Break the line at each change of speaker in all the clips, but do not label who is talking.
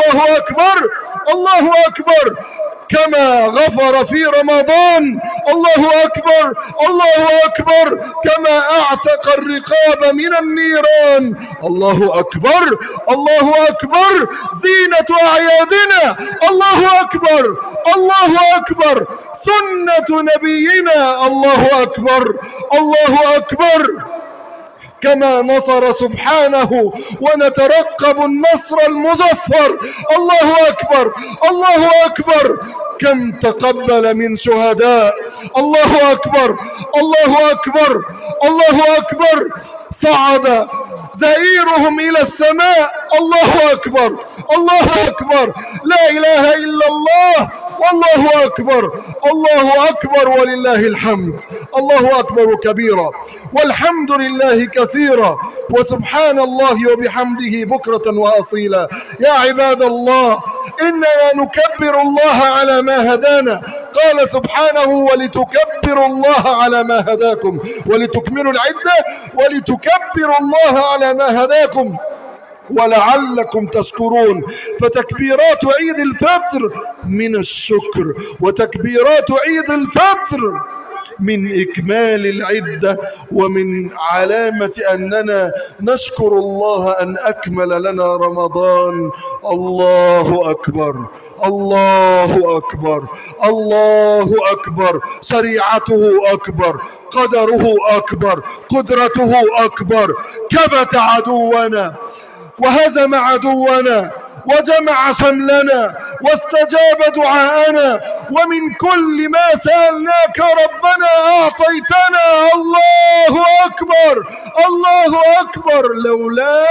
الله أكبر الله أكبر كما غفر في رمضان الله أكبر الله أكبر كما أعتق الرقاب من النيران الله أكبر الله أكبر زينة أعيادنا الله أكبر الله أكبر سنة نبينا الله أكبر الله أكبر كما نصر سبحانه ونترقب النصر المظفر الله أكبر الله أكبر كم تقبل من شهداء الله أكبر الله أكبر الله أكبر صعد زئيرهم إلى السماء الله أكبر الله أكبر لا إله إلا الله والله أكبر الله أكبر ولله الحمد الله أكبر كبيرا والحمد لله كثيرا وسبحان الله وبحمده بكرة وأصيلا يا عباد الله إننا نكبر الله على ما هدانا قال سبحانه ولتكبروا الله على ما هداكم ولتكملوا العدة ولتكبروا الله على ما هداكم ولعلكم تشكرون فتكبيرات عيد الفطر من الشكر وتكبيرات عيد الفطر من إكمال العدة ومن علامة أننا نشكر الله أن أكمل لنا رمضان الله أكبر الله أكبر الله أكبر شريعته أكبر قدره أكبر قدرته أكبر كبت عدونا وهزم عدونا وجمع شملنا واستجاب دعاءنا ومن كل ما سألناك ربنا أعطيتنا الله أكبر الله أكبر لولاه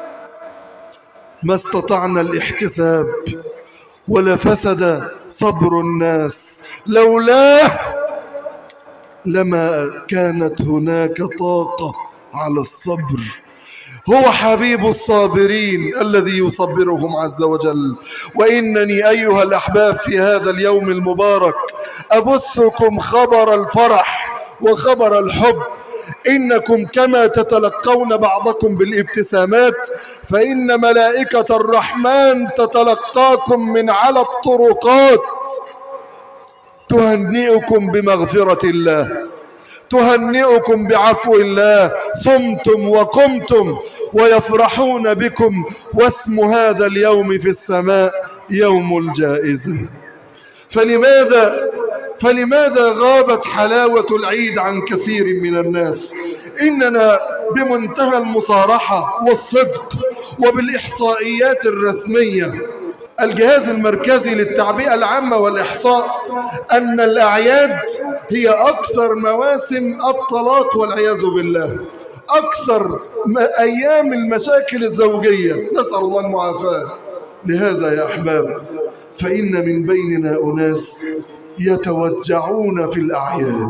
ما استطعنا الاحتساب ولا فسد صبر الناس لولاه لما كانت هناك طاقة على الصبر هو حبيب الصابرين الذي يصبرهم عز وجل وإنني أيها الأحباب في هذا اليوم المبارك أبثكم خبر الفرح وخبر الحب إنكم كما تتلقون بعضكم بالابتسامات فإن ملائكة الرحمن تتلقاكم من على الطرقات تهنئكم بمغفرة الله تهنئكم بعفو الله صمتم وقمتم ويفرحون بكم واسم هذا اليوم في السماء يوم الجائزة فلماذا فلماذا غابت حلاوة العيد عن كثير من الناس إننا بمنتهى المصارحة والصدق وبالإحصائيات الرسمية الجهاز المركزي للتعبئة العامة والإحصاء أن الأعياد هي أكثر مواسم الطلاق والعياذ بالله أكثر أيام المشاكل الزوجية نسأل الله المعافاة لهذا يا أحباب فإن من بيننا أناس يتوجعون في الأعياد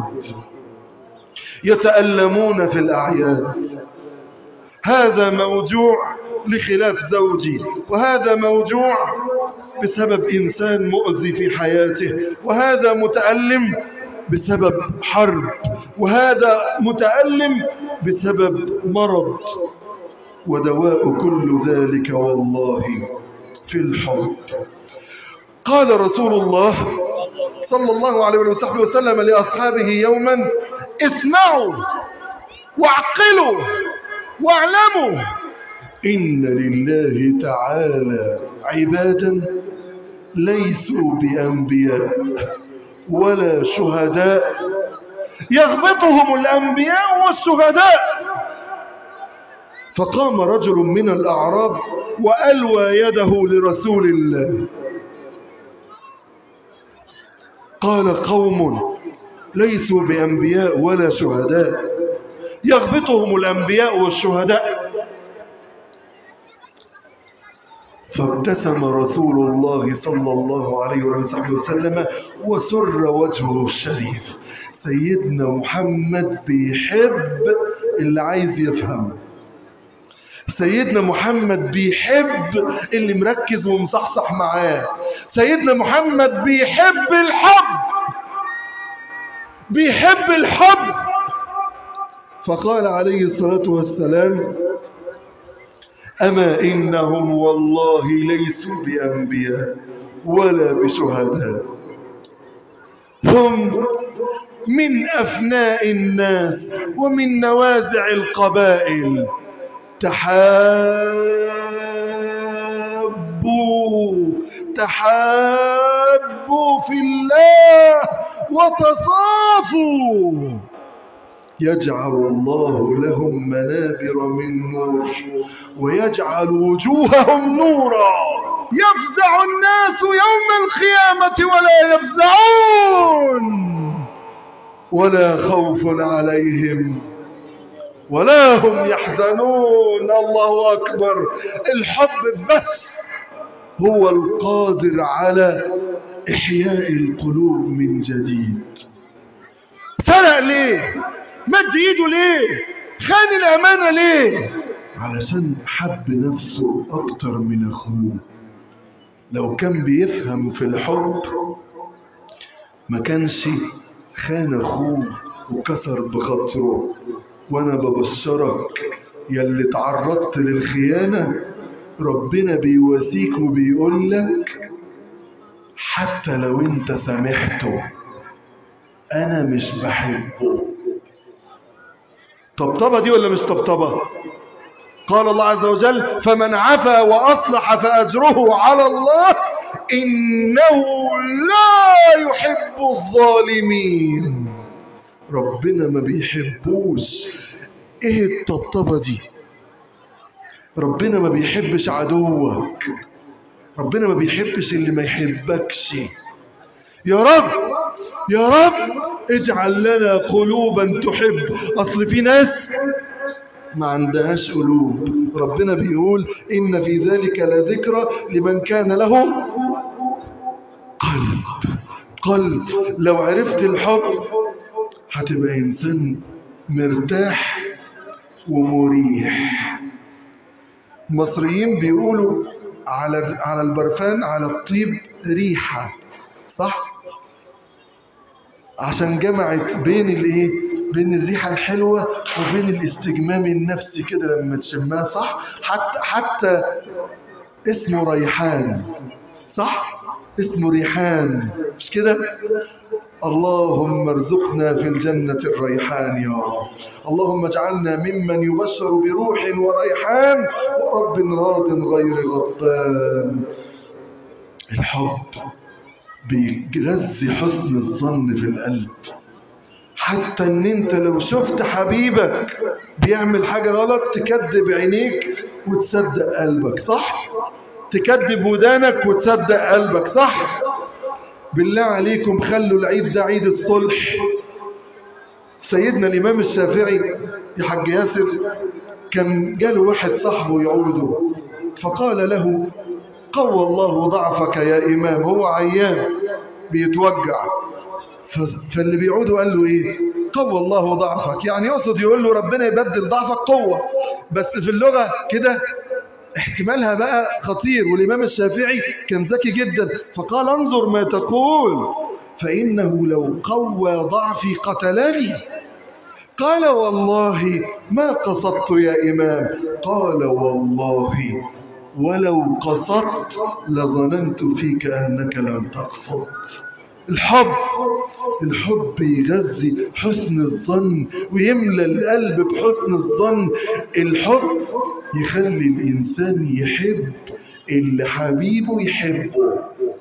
يتألمون في الأعياد هذا موجوع لخلاف زوجي وهذا موجوع بسبب إنسان مؤذي في حياته وهذا متألم بسبب حرب وهذا متألم بسبب مرض ودواء كل ذلك والله في الحب قال رسول الله صلى الله عليه وصحبه وسلم لأصحابه يوما اسمعوا واعقلوا واعلموا إن لله تعالى عبادا ليسوا بأنبياء ولا شهداء يغبطهم الأنبياء والشهداء فقام رجل من الأعراب وألوى يده لرسول الله قال قوم ليسوا بأنبياء ولا شهداء يغبطهم الأنبياء والشهداء فابتسم رسول الله صلى الله عليه وسلم وسر وجهه الشريف سيدنا محمد بيحب اللي عايز يفهم سيدنا محمد بيحب اللي مركز ومصحصح معاه سيدنا محمد بيحب الحب بيحب الحب فقال عليه الصلاة والسلام أما إنهم والله ليسوا بأنبياء ولا بشهداء هم من أفناء الناس ومن نوازع القبائل تحابوا تحابوا في الله وتصافوا يجعل الله لهم منابر من نور ويجعل وجوههم نورا يفزع الناس يوم القيامة ولا يفزعون ولا خوف عليهم ولا هم يحزنون الله أكبر الحب بس هو القادر على إحياء القلوب من جديد فرق ليه مد ايده ليه خان الامانه ليه علشان حب نفسه اكتر من اخوه لو كان بيفهم في الحب ما كانش خان اخوه وكسر بخاطره وانا ببشرك يلي تعرضت للخيانه ربنا بيواسيك وبيقول لك حتى لو انت سامحته انا مش بحبه طبطبة دي ولا مش طبطبة قال الله عز وجل فمن عفا وأصلح فأجره على الله إنه لا يحب الظالمين ربنا ما بيحبوش ايه الطبطبة دي ربنا ما بيحبش عدوك ربنا ما بيحبش اللي ما يحبكش يا رب يا رب اجعل لنا قلوبا تحب اصل في ناس ما عندهاش قلوب ربنا بيقول ان في ذلك لذكرى لمن كان له قلب قلب لو عرفت الحب هتبقى انسان مرتاح ومريح المصريين بيقولوا على على البرفان على الطيب ريحه صح عشان جمعت بين الايه بين الريحه الحلوه وبين الاستجمام النفسي كده لما تشمها صح حتى حتى اسمه ريحان صح اسمه ريحان مش كده اللهم ارزقنا في الجنة الريحان يا رب اللهم اجعلنا ممن يبشر بروح وريحان ورب راض غير غضبان الحب بيغذي حسن الظن في القلب حتى ان انت لو شفت حبيبك بيعمل حاجة غلط تكذب عينيك وتصدق قلبك صح تكذب ودانك وتصدق قلبك صح بالله عليكم خلوا العيد ده عيد الصلح سيدنا الامام الشافعي يا حاج ياسر كان جاله واحد صاحبه يعوده فقال له قوى الله ضعفك يا إمام هو عيان بيتوجع فاللي بيعوده قال له إيه قوى الله ضعفك يعني يقصد يقول له ربنا يبدل ضعفك قوة بس في اللغة كده احتمالها بقى خطير والإمام الشافعي كان ذكي جدا فقال انظر ما تقول فإنه لو قوى ضعفي قتلني قال والله ما قصدت يا إمام قال والله ولو قصدت لظننت فيك أنك لم تقصد الحب الحب يغذي حسن الظن ويملى القلب بحسن الظن الحب يخلي الإنسان يحب اللي حبيبه يحبه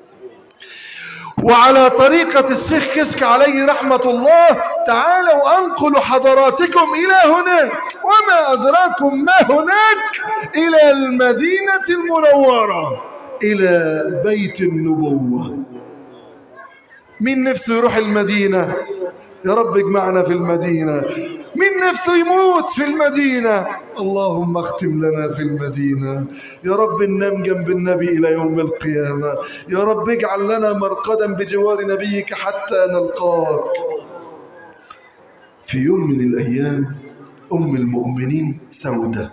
وعلى طريقة الشيخ كشك عليه رحمة الله تعالوا أنقل حضراتكم إلى هناك وما أدراكم ما هناك إلى المدينة المنورة إلى بيت النبوة مين نفسه يروح المدينة يا رب اجمعنا في المدينة مين نفسه يموت في المدينة اللهم اختم لنا في المدينة يا رب ننام جنب النبي إلى يوم القيامة يا رب اجعل لنا مرقدا بجوار نبيك حتى نلقاك في يوم من الأيام أم المؤمنين سودة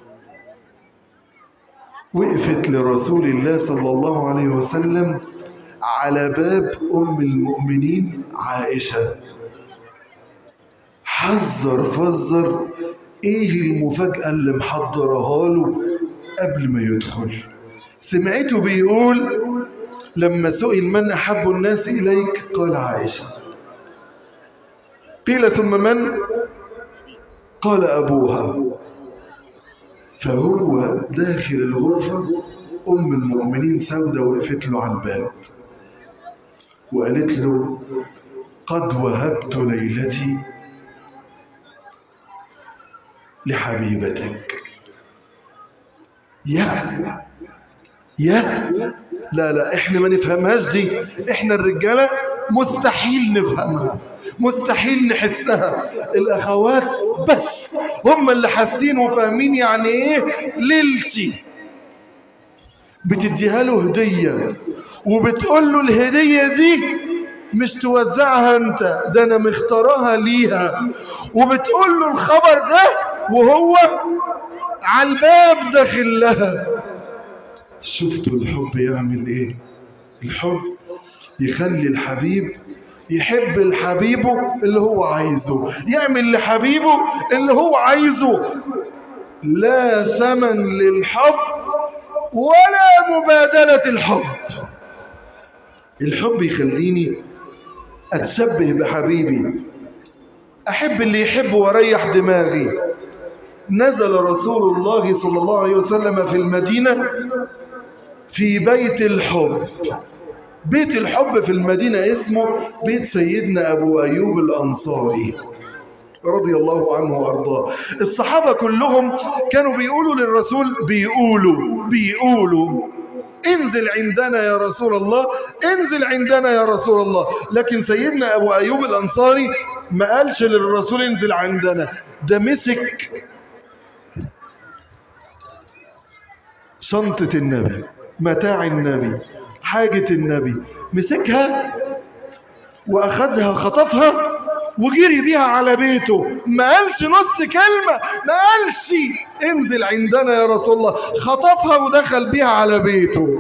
وقفت لرسول الله صلى الله عليه وسلم على باب أم المؤمنين عائشة حذر فذر ايه المفاجأة اللي محضرها له قبل ما يدخل سمعته بيقول لما سئل من أحب الناس إليك قال عائشة قيل ثم من قال أبوها فهو داخل الغرفة أم المؤمنين سودة وقفت له على الباب وقالت له قد وهبت ليلتي لحبيبتك يا يا لا لا احنا ما نفهمهاش دي احنا الرجاله مستحيل نفهمها مستحيل نحسها الاخوات بس هم اللي حاسين وفاهمين يعني ايه ليلتي بتديها له هديه وبتقول له الهديه دي مش توزعها انت ده انا مختارها ليها وبتقول له الخبر ده وهو على الباب داخل لها شفتوا الحب يعمل ايه الحب يخلي الحبيب يحب لحبيبه اللي هو عايزه يعمل لحبيبه اللي هو عايزه لا ثمن للحب ولا مبادلة الحب الحب يخليني أتشبه بحبيبي أحب اللي يحب واريح دماغي نزل رسول الله صلى الله عليه وسلم في المدينة في بيت الحب بيت الحب في المدينة اسمه بيت سيدنا أبو أيوب الأنصاري رضي الله عنه وأرضاه الصحابة كلهم كانوا بيقولوا للرسول بيقولوا بيقولوا انزل عندنا يا رسول الله انزل عندنا يا رسول الله لكن سيدنا أبو أيوب الأنصاري ما قالش للرسول انزل عندنا ده مسك شنطة النبي متاع النبي حاجة النبي مسكها وأخذها خطفها وجري بيها على بيته ما قالش نص كلمة ما قالش انزل عندنا يا رسول الله خطفها ودخل بيها على بيته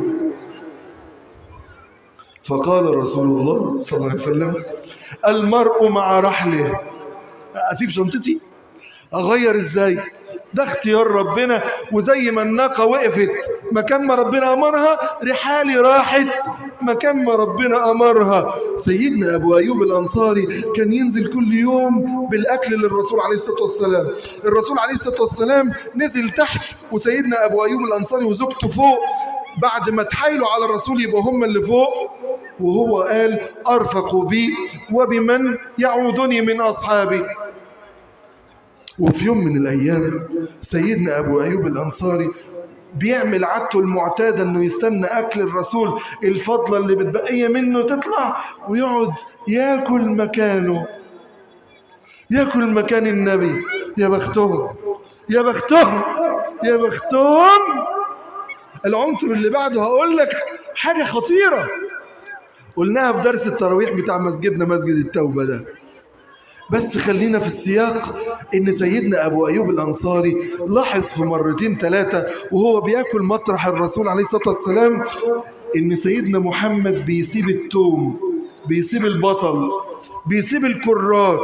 فقال رسول الله صلى الله عليه وسلم المرء مع رحله أسيب شنطتي أغير إزاي ده اختيار ربنا وزي ما الناقة وقفت مكان ما ربنا أمرها رحالي راحت مكان ما ربنا أمرها سيدنا أبو أيوب الأنصاري كان ينزل كل يوم بالأكل للرسول عليه الصلاة والسلام الرسول عليه الصلاة والسلام نزل تحت وسيدنا أبو أيوب الأنصاري وزوجته فوق بعد ما تحايلوا على الرسول يبقى هم اللي فوق وهو قال أرفقوا بي وبمن يعودني من أصحابي وفي يوم من الأيام سيدنا أبو أيوب الأنصاري بيعمل عادته المعتادة أنه يستنى أكل الرسول الفضلة اللي بتبقية منه تطلع ويقعد ياكل مكانه ياكل مكان النبي يا بختهم يا بختهم يا بختهم العنصر اللي بعده هقول لك حاجة خطيرة قلناها في درس التراويح بتاع مسجدنا مسجد التوبة ده بس خلينا في السياق ان سيدنا ابو ايوب الانصاري لاحظ في مرتين ثلاثة وهو بياكل مطرح الرسول عليه الصلاة والسلام ان سيدنا محمد بيسيب التوم بيسيب البطل بيسيب الكرات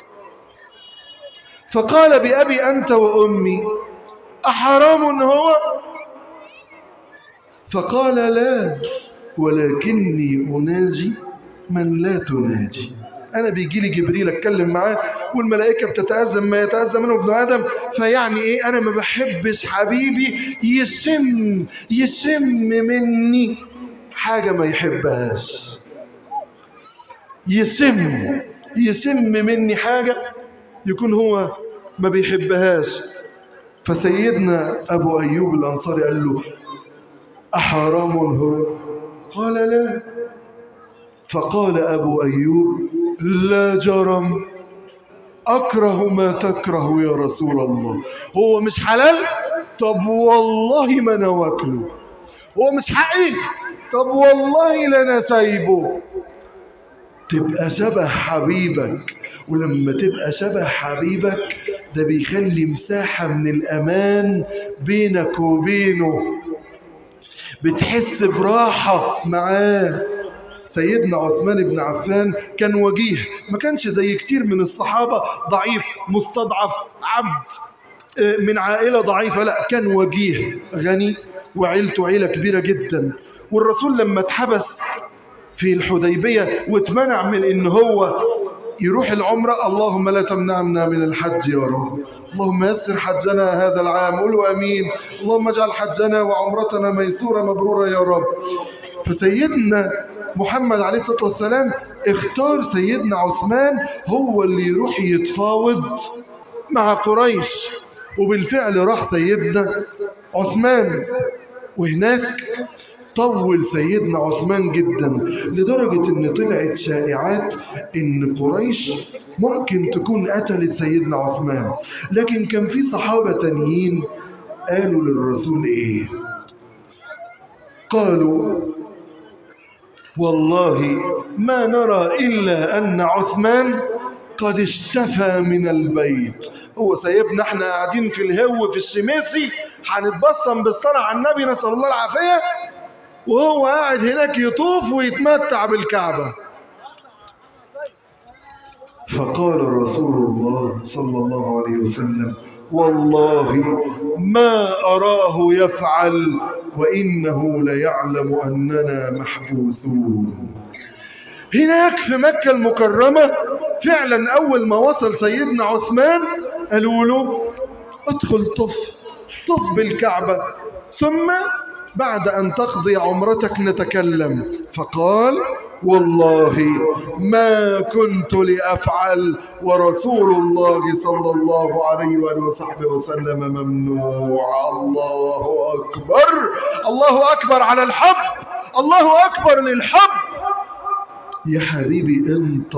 فقال بأبي أنت وأمي أحرام هو فقال لا ولكني أناجي من لا تناجي انا بيجي لي جبريل اتكلم معاه والملائكه بتتاذى ما يتاذى منه ابن ادم فيعني ايه انا ما بحبش حبيبي يشم يشم مني حاجه ما يحبهاش يشم يشم مني حاجه يكون هو ما بيحبهاش فسيدنا ابو ايوب الانصاري قال له احرام هو قال لا فقال ابو ايوب لا جرم أكره ما تكره يا رسول الله هو مش حلال طب والله ما أنا واكله هو مش حقي طب والله لنا سايبه تبقى شبه حبيبك ولما تبقى شبه حبيبك ده بيخلي مساحة من الأمان بينك وبينه بتحس براحة معاه سيدنا عثمان بن عفان كان وجيه ما كانش زي كتير من الصحابة ضعيف مستضعف عبد آه، من عائلة ضعيفة لا كان وجيه غني وعيلته عيلة كبيرة جدا والرسول لما اتحبس في الحديبية واتمنع من ان هو يروح العمرة اللهم لا تمنعنا من الحج يا رب اللهم يسر حجنا هذا العام قولوا امين اللهم اجعل حجنا وعمرتنا ميسورة مبرورة يا رب فسيدنا محمد عليه الصلاة والسلام اختار سيدنا عثمان هو اللي يروح يتفاوض مع قريش وبالفعل راح سيدنا عثمان وهناك طول سيدنا عثمان جدا لدرجة ان طلعت شائعات ان قريش ممكن تكون قتلت سيدنا عثمان لكن كان في صحابة تانيين قالوا للرسول ايه قالوا والله ما نرى إلا أن عثمان قد اشتفى من البيت هو سايبنا احنا قاعدين في الهو في الشميسي هنتبصم بالصلاة على النبي نسأل الله العافية وهو قاعد هناك يطوف ويتمتع بالكعبة فقال رسول الله صلى الله عليه وسلم والله ما أراه يفعل وإنه ليعلم أننا محبوسون هناك في مكة المكرمة فعلا أول ما وصل سيدنا عثمان قالوا له ادخل طف طف بالكعبة ثم بعد أن تقضي عمرتك نتكلم فقال والله ما كنت لأفعل ورسول الله صلى الله عليه وآله وصحبه وسلم ممنوع الله أكبر الله أكبر على الحب الله أكبر للحب يا حبيبي انت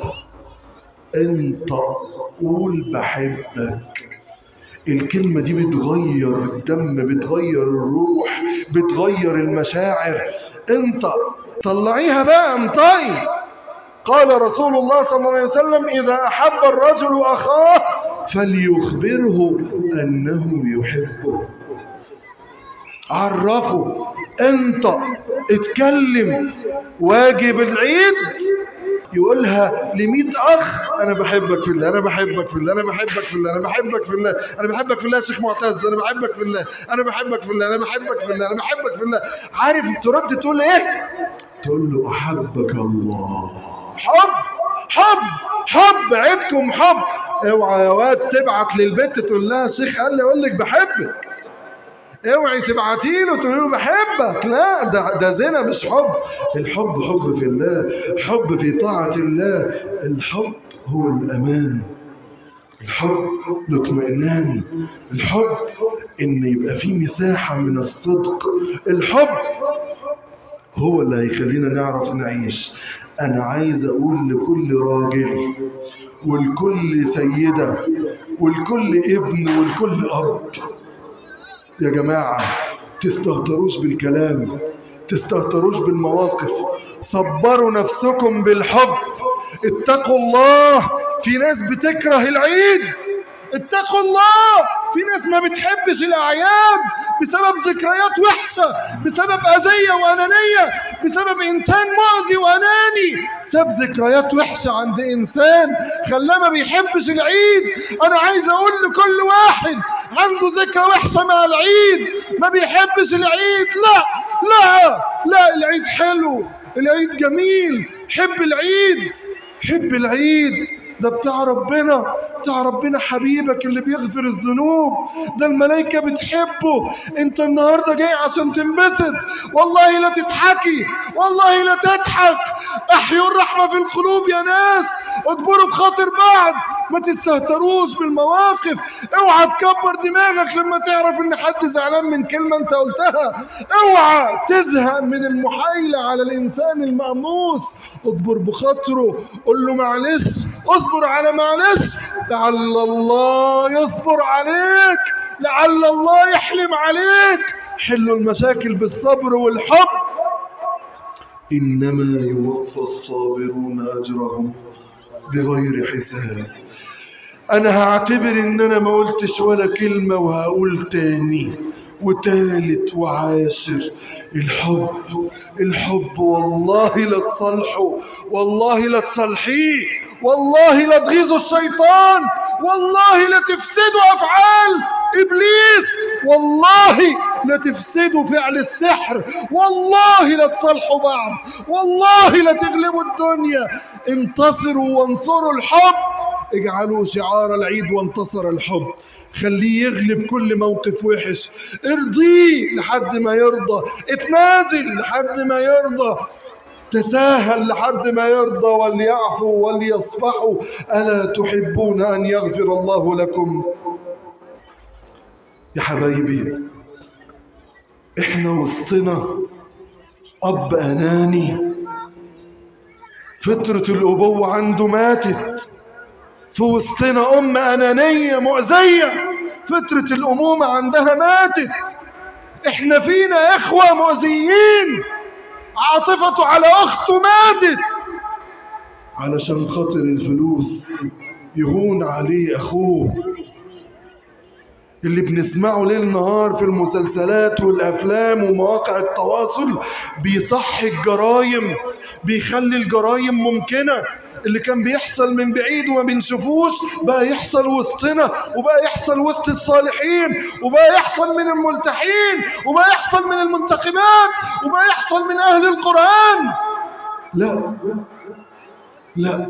انت قول بحبك الكلمة دي بتغير الدم بتغير الروح بتغير المشاعر انت طلعيها بقى انطقي قال رسول الله صلى الله عليه وسلم إذا أحب الرجل أخاه فليخبره أنه يحبه عرفه انت اتكلم واجب العيد يقولها لميت اخ انا بحبك في الله انا بحبك في الله انا بحبك في الله انا بحبك في الله انا بحبك في الله يا شيخ معتز انا بحبك في الله انا بحبك في الله انا بحبك في الله انا بحبك في الله عارف ترد تقول ايه تقول له احبك الله حب حب حب عيدكم حب اوعى يا واد تبعت للبنت تقول لها شيخ قال لي اقول لك بحبك اوعي تبعتي له تقول له بحبك لا ده ده زنا مش حب الحب حب في الله حب في طاعة الله الحب هو الأمان الحب الاطمئنان الحب ان يبقى في مساحة من الصدق الحب هو اللي هيخلينا نعرف نعيش انا عايز اقول لكل راجل ولكل سيدة ولكل ابن ولكل اب يا جماعة تستهتروش بالكلام تستهتروش بالمواقف صبروا نفسكم بالحب اتقوا الله في ناس بتكره العيد اتقوا الله في ناس ما بتحبش الأعياد بسبب ذكريات وحشة بسبب أذية وأنانية بسبب إنسان مؤذي وأناني ساب ذكريات وحشة عند إنسان خلاه ما بيحبش العيد أنا عايز أقول لكل واحد عنده ذكرى وحشة مع العيد ما بيحبش العيد لا لا لا العيد حلو العيد جميل حب العيد حب العيد ده بتاع ربنا بتاع ربنا حبيبك اللي بيغفر الذنوب ده الملائكة بتحبه انت النهاردة جاي عشان تنبسط والله لا تضحكي والله لا تضحك احيوا الرحمة في القلوب يا ناس اجبروا بخاطر بعض ما تستهتروش بالمواقف اوعى تكبر دماغك لما تعرف ان حد زعلان من كلمة انت قلتها اوعى تزهق من المحايلة على الانسان المأموس اجبر بخاطره قل له معلش اصبر على معلش لعل الله يصبر عليك لعل الله يحلم عليك حلوا المشاكل بالصبر والحب إنما يوفى الصابرون أجرهم بغير حساب أنا هعتبر إن أنا ما قلتش ولا كلمة وهقول تاني وتالت وعاشر الحب الحب والله لا تصلحوا والله لا تصلحيه والله لا تغيظوا الشيطان والله لتفسدوا أفعال إبليس والله لتفسدوا فعل السحر والله لتصلحوا بعض والله لتغلبوا الدنيا انتصروا وانصروا الحب اجعلوا شعار العيد وانتصر الحب خليه يغلب كل موقف وحش ارضيه لحد ما يرضى اتنازل لحد ما يرضى تساهل لحد ما يرضى وليعفوا وليصفحوا ألا تحبون أن يغفر الله لكم يا حبايبي احنا وسطنا أب أناني فطرة الأبوة عنده ماتت في وسطنا أم أنانية مؤذية فطرة الأمومة عندها ماتت احنا فينا إخوة مؤذيين عاطفته على أخته ماتت علشان خاطر الفلوس يهون عليه أخوه اللي بنسمعه ليل نهار في المسلسلات والأفلام ومواقع التواصل بيصحي الجرايم بيخلي الجرايم ممكنة اللي كان بيحصل من بعيد وما بنشوفوش بقى يحصل وسطنا وبقى يحصل وسط الصالحين وبقى يحصل من الملتحين وبقى يحصل من المنتخبات وبقى يحصل من أهل القرآن لا لا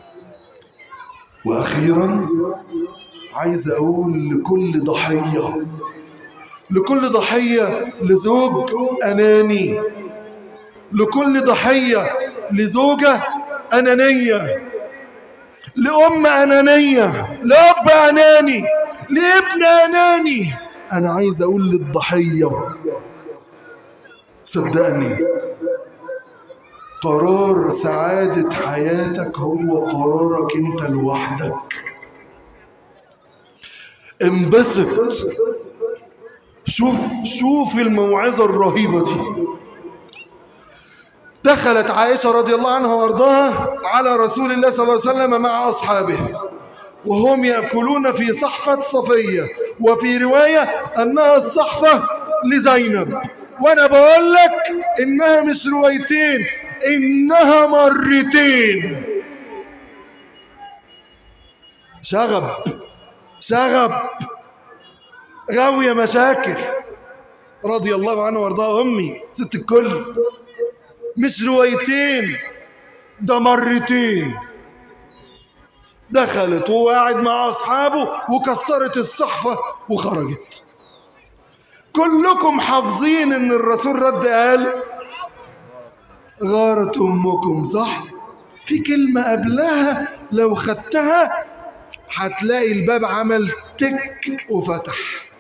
وأخيرا عايز أقول لكل ضحية لكل ضحية لزوج أناني لكل ضحية لزوجة أنانية لأم أنانية لأب أناني لابن أناني أنا عايز أقول للضحية صدقني قرار سعادة حياتك هو قرارك انت لوحدك انبسط شوف شوف الموعظة الرهيبة دي دخلت عائشة رضي الله عنها وارضاها على رسول الله صلى الله عليه وسلم مع أصحابه وهم يأكلون في صحفة صفية وفي رواية أنها الصحفة لزينب وأنا بقول لك إنها مش روايتين إنها مرتين شغب شغب غاوية مشاكل رضي الله عنه وارضاه أمي ست الكل مش روايتين ده مرتين دخلت وهو قاعد مع أصحابه وكسرت الصحفة وخرجت كلكم حافظين ان الرسول رد قال غارت أمكم صح في كلمة قبلها لو خدتها هتلاقي الباب عمل تك وفتح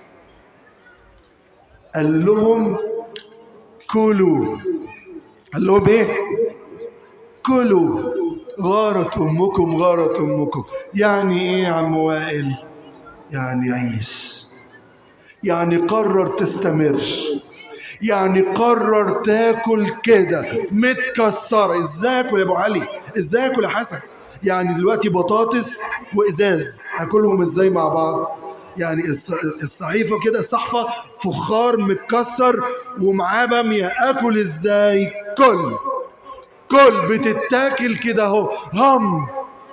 قال لهم كلوا قال لهم ايه كلوا غارت امكم غارت امكم يعني ايه يا عم وائل يعني عيش يعني قرر تستمر يعني قرر تاكل كده متكسره ازاي اكل يا ابو علي ازاي اكل يا حسن يعني دلوقتي بطاطس وازاز اكلهم ازاي مع بعض يعني الص- الصحيفه كده الصحفه فخار متكسر ومعاه باميه اكل ازاي كل كل بتتاكل كده اهو هم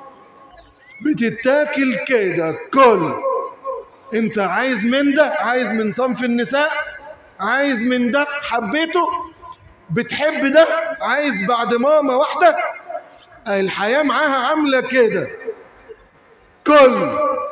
بتتاكل كده كل انت عايز من ده عايز من صنف النساء عايز من ده حبيته بتحب ده عايز بعد ماما واحدة الحياة معاها عاملة كده كل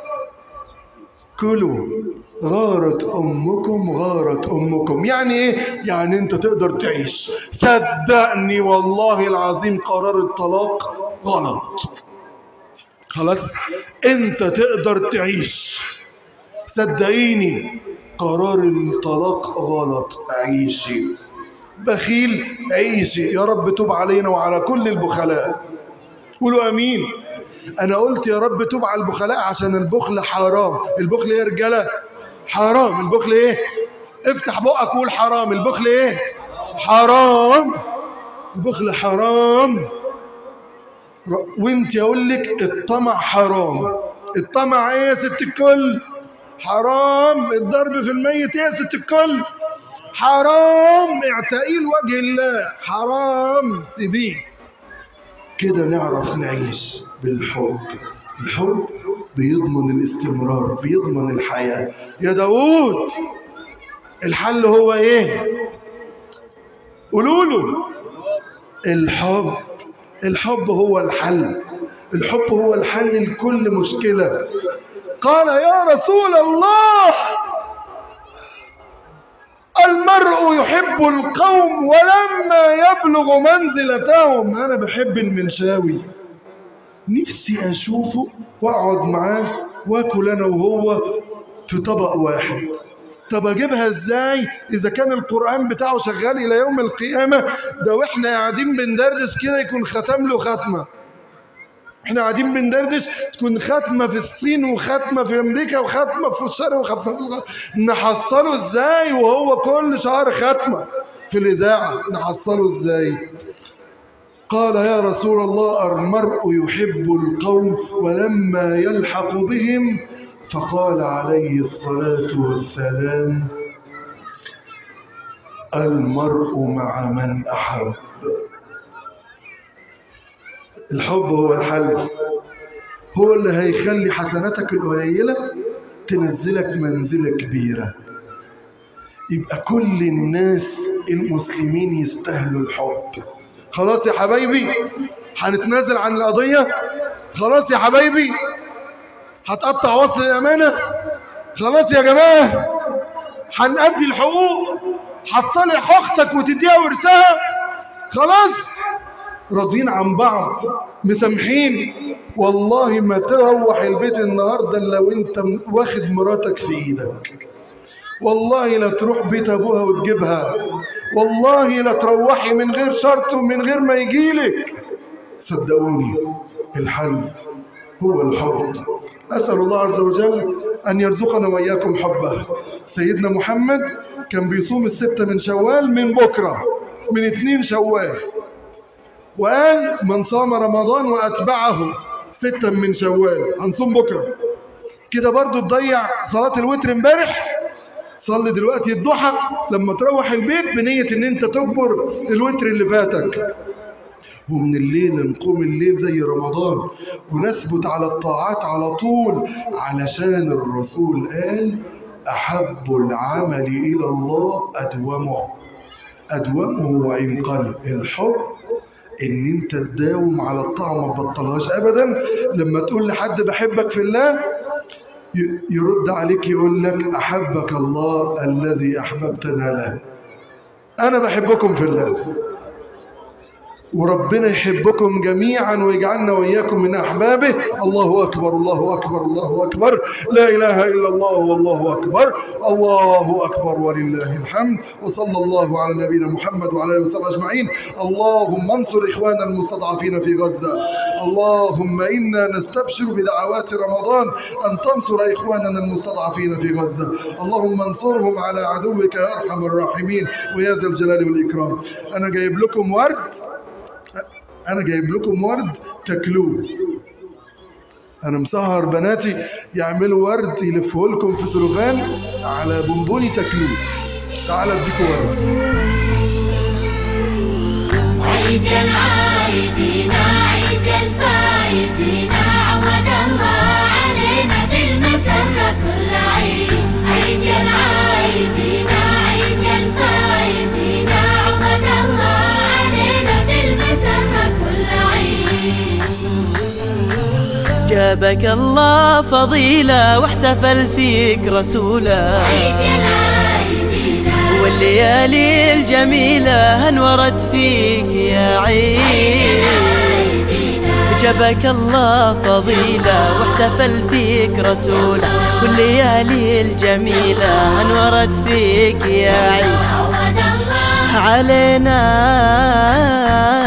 كلوا غارت أمكم غارت أمكم يعني إيه؟ يعني أنت تقدر تعيش صدقني والله العظيم قرار الطلاق غلط خلاص أنت تقدر تعيش صدقيني قرار الطلاق غلط عيشي بخيل عيشي يا رب توب علينا وعلى كل البخلاء قولوا امين انا قلت يا رب توب على البخلاء عشان البخل حرام البخل ايه يا رجاله حرام البخل ايه افتح بقك وقول حرام البخل ايه حرام البخل حرام ر- وانت اقول لك الطمع حرام الطمع ايه يا ست الكل حرام الضرب في الميت ايه يا ست الكل حرام اعتقيه لوجه الله حرام سيبيه كده نعرف نعيش بالحب الحب بيضمن الاستمرار بيضمن الحياة يا داود الحل هو ايه قولوا له الحب الحب هو الحل الحب هو الحل لكل مشكلة قال يا رسول الله المرء يحب القوم ولما يبلغ منزلتهم انا بحب المنشاوي نفسي اشوفه واقعد معاه واكل انا وهو في طبق واحد طب اجيبها ازاي اذا كان القران بتاعه شغال الى يوم القيامه ده واحنا قاعدين بندردش كده يكون ختم له ختمه احنا قاعدين بندردش تكون ختمه في الصين وختمه في امريكا وختمه في الشرق وختمه في الغرب نحصله ازاي وهو كل شهر ختمه في الاذاعه نحصله ازاي قال يا رسول الله المرء يحب القوم ولما يلحق بهم فقال عليه الصلاة والسلام المرء مع من أحب الحب هو الحل هو اللي هيخلي حسناتك القليلة تنزلك منزلة كبيرة يبقى كل الناس المسلمين يستاهلوا الحب خلاص يا حبايبي هنتنازل عن القضية خلاص يا حبايبي هتقطع وصل الأمانة خلاص يا جماعة هنأدي الحقوق هتصالح أختك وتديها ورثها خلاص راضيين عن بعض مسامحين والله ما تروح البيت النهارده الا وانت واخد مراتك في ايدك والله لا تروح بيت ابوها وتجيبها والله لا تروحي من غير شرط ومن غير ما يجيلك صدقوني الحل هو الحب أسأل الله عز وجل أن يرزقنا وإياكم حبه سيدنا محمد كان بيصوم الستة من شوال من بكرة من اثنين شوال وقال من صام رمضان وأتبعه ستا من شوال هنصوم بكرة كده برضو تضيع صلاة الوتر امبارح صلي دلوقتي الضحى لما تروح البيت بنية ان انت تكبر الوتر اللي فاتك ومن الليل نقوم الليل زي رمضان ونثبت على الطاعات على طول علشان الرسول قال أحب العمل إلى الله أدومه أدومه وإن قل الحب إن أنت تداوم على الطاعة ما تبطلهاش أبدا لما تقول لحد بحبك في الله يرد عليك يقول لك أحبك الله الذي أحببتنا له أنا بحبكم في الله وربنا يحبكم جميعا ويجعلنا وإياكم من أحبابه الله أكبر الله أكبر الله أكبر لا إله إلا الله والله أكبر الله أكبر ولله الحمد وصلى الله على نبينا محمد وعلى آله وصحبه أجمعين اللهم انصر إخواننا المستضعفين في غزة اللهم إنا نستبشر بدعوات رمضان أن تنصر إخواننا المستضعفين في غزة اللهم انصرهم على عدوك يا أرحم الراحمين ويا ذا الجلال والإكرام أنا جايب لكم ورد انا جايب لكم ورد تاكلوه انا مسهر بناتي يعملوا ورد يلفوه لكم في سلوفان على بونبوني تاكلوه تعال اديكم ورد
عيد العايدين عيد الفايدين عود الله علينا بالمسرة كل عيد عيد العايدين عيد الفايدين عود الله علينا بالمسرة كل عيد
جابك الله فضيلة واحتفل فيك رسوله
عيد العايدين
والليالي الجميلة انورت فيك يا عيد جابك الله فضيلة واحتفل فيك رسوله والليالي الجميلة انورت فيك يا عيد
عود الله
علينا